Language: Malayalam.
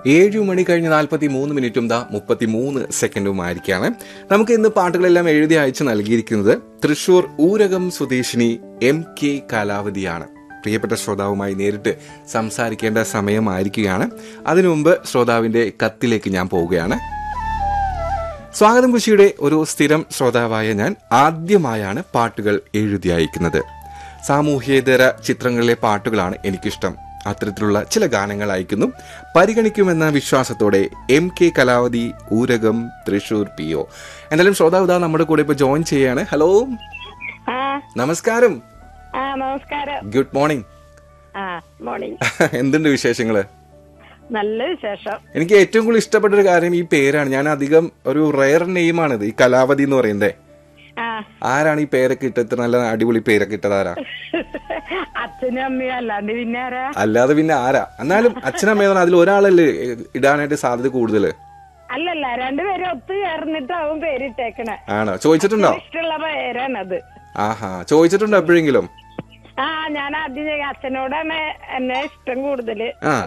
ഏഴു മണി കഴിഞ്ഞ് നാൽപ്പത്തി മൂന്ന് മിനിറ്റും ദാ മുപ്പത്തി മൂന്ന് സെക്കൻഡുമായിരിക്കാണ് നമുക്ക് ഇന്ന് പാട്ടുകളെല്ലാം എഴുതി അയച്ചു നൽകിയിരിക്കുന്നത് തൃശൂർ ഊരകം സ്വദേശിനി എം കെ കലാവതിയാണ് പ്രിയപ്പെട്ട ശ്രോതാവുമായി നേരിട്ട് സംസാരിക്കേണ്ട സമയമായിരിക്കുകയാണ് അതിനു മുമ്പ് ശ്രോതാവിന്റെ കത്തിലേക്ക് ഞാൻ പോവുകയാണ് സ്വാഗതം കുശിയുടെ ഒരു സ്ഥിരം ശ്രോതാവായ ഞാൻ ആദ്യമായാണ് പാട്ടുകൾ എഴുതി അയക്കുന്നത് സാമൂഹ്യേതര ചിത്രങ്ങളിലെ പാട്ടുകളാണ് എനിക്കിഷ്ടം അത്തരത്തിലുള്ള ചില ഗാനങ്ങൾ അയക്കുന്നു പരിഗണിക്കുമെന്ന വിശ്വാസത്തോടെ M K Kalavathi Urakam Thrissur P O എന്തായാലും ശ്രോതാവ് ഇതാ നമ്മുടെ കൂടെ ഇപ്പൊ ജോയിൻ ചെയ്യാണ് ഹലോ ആ നമസ്കാരം ആ നമസ്കാരം ഗുഡ് മോർണിംഗ് ആ മോർണിംഗ് എന്തുണ്ട് വിശേഷങ്ങള് നല്ല വിശേഷം എനിക്ക് ഏറ്റവും കൂടുതൽ ഇഷ്ടപ്പെട്ട ഒരു കാര്യം ഈ പേരാണ് ഞാൻ അധികം ഒരു റയർ നെയിമാണിത് ഈ കലാവതി എന്ന് പറയുന്നത് ആ ആരാണ് ഈ പേരൊക്കെ ഇട്ടത് ഇത്ര നല്ല അടിപൊളി പേരൊക്കെ ഇട്ടത് ആരാ അച്ഛനും അമ്മയും അല്ലാണ്ട് പിന്നെ ആരാ അല്ലാതെ പിന്നെ ആരാ എന്നാലും അച്ഛനമ്മയെന്ന് അതിൽ ഒരാളല്ലേ ഇടാനായിട്ട് സാധ്യത കൂടുതല് അല്ലല്ല രണ്ടുപേരും ഒത്തു ചേർന്നിട്ടാവും പേരിട്ടേക്കണേ ആണോ ചോദിച്ചിട്ടുണ്ടോ ഇഷ്ടമുള്ള പേരാണത് ആഹാ ചോദിച്ചിട്ടുണ്ടോ എപ്പോഴെങ്കിലും ആ ഞാൻ ആദ്യം ചോദിക്കാം, അച്ഛനോടാണ് എന്നെ ഇഷ്ടം കൂടുതല് ആ